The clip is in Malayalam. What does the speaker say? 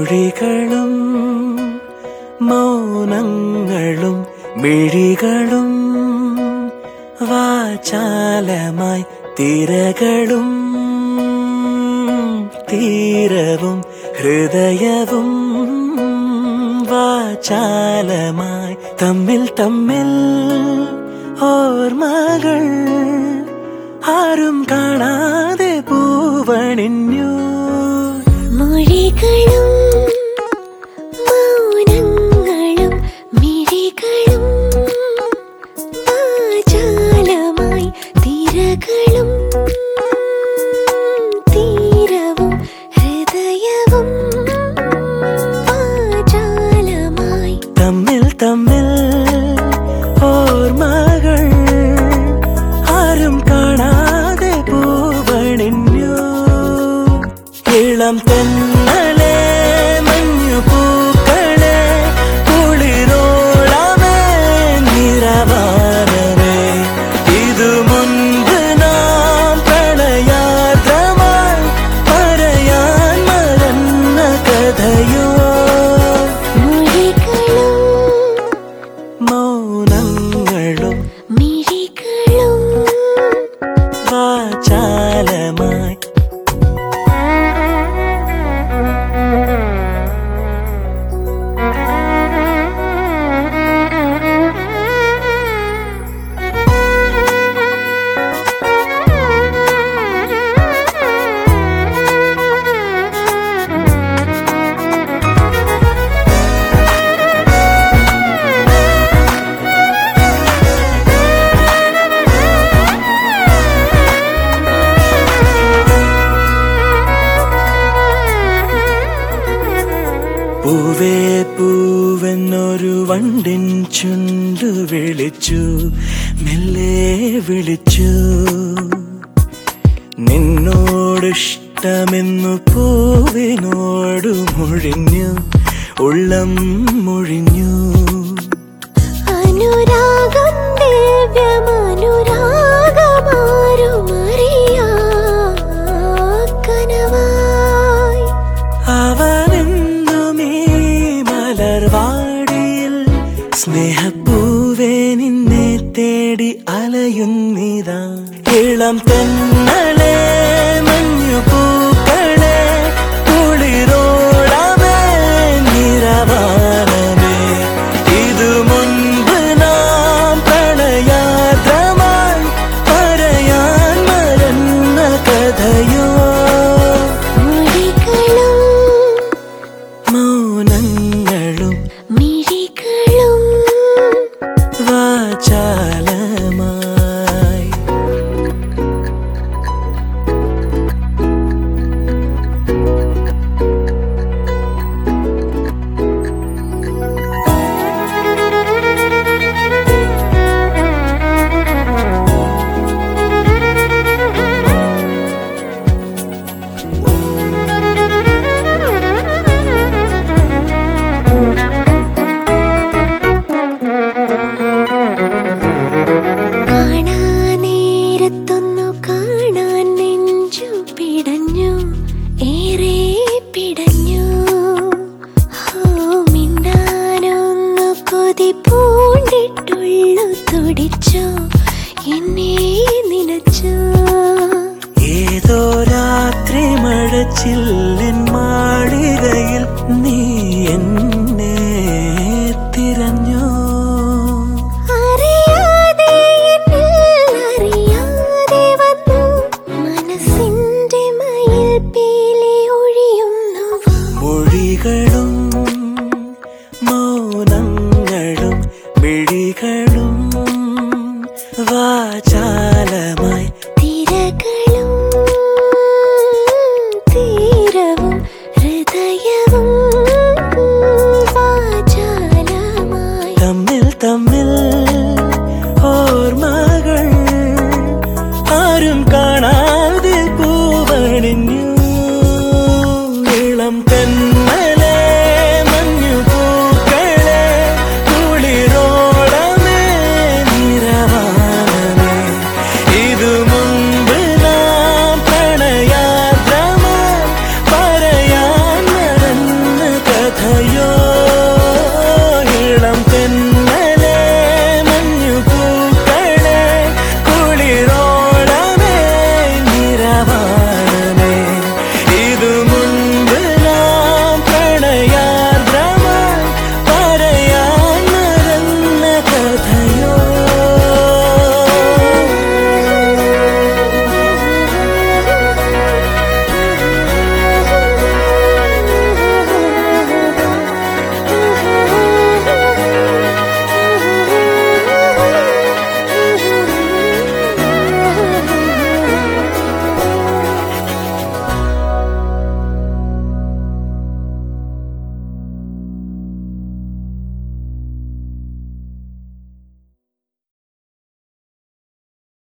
മൊഴികളും മൗനങ്ങളും മിഴികളും വാചാലമായി തിരകളും തീരവും ഹൃദയവും വാചാലമായി തമ്മിൽ തമ്മിൽ ഓർമ്മകൾ ആരും കാണാതെ പൂവണിഞ്ഞു മൊഴികളും മൗനങ്ങളും മിഴികളും വാചാലമായി തിരകളും തീരവും ഹൃദയവും വാചാലമായി തമ്മിൽ തമ്മിൽ ഓർമ്മകൾ ആരും കാണാതെ പൂവണിഞ്ഞു ഇളം തെന്നലെ മഞ്ഞു പൂക്കളെ കുളിരോളമേ നിറവാനമേ ഇതു മുൻപ് നാം പ്രണയാർദ്രമായി പറയാൻ മറന്ന കഥയോ മൊഴികളും മൗനങ്ങളും മിഴികളും വാചാലമായി പൂവേ പൂവെന്നൊരു വണ്ടിൻ ചുണ്ടു വിളിച്ചു മെല്ലെ വിളിച്ചു നിന്നോടിഷ്ടമെന്നു പൂവിനോടു മൊഴിഞ്ഞു ഉള്ളം മൊഴിഞ്ഞു അനുരാഗം ദിവ്യമനുരാഗമാരുമറിയാ കനവായി അവനെന്നുമീ മലർവാടിയിൽ സ്നേഹപ്പൂവേ നിന്നെ തേടി അലയുന്നിതാ ഇളം തെന്നലെ മഞ്ഞു പൂക്കളെ കുളിരോളമേ നിറവാനമേ ഇതു മുൻപ് നാം പ്രണയാർദ്രമായി പറയാൻ മറന്ന കഥയോ മൊഴികളും മൗനങ്ങളും മിഴികളും വാചാലമായി കാണാനേരത്തൊന്നു കാണാൻ നെഞ്ചു പിടഞ്ഞു ഏറെ പിടഞ്ഞു ഹോ മിണ്ടാനൊന്നു കൊതി പൂണ്ടിട്ടുള്ളു തുടിച്ചു എന്നെ നിനച്ചു ഏതോ രാത്രി മഴച്ചില്ലിൻ മാളികയിൽ നീ എന്നെ തിരഞ്ഞു അറിയാതെ എന്നിൽ അറിയാതെ വന്നു മനസ്സിന്റെ മയിൽ പീലി ഒഴിയുന്നു മൊഴികളും മൗനങ്ങളും മിഴികളും വാചാലമായി തിരകളും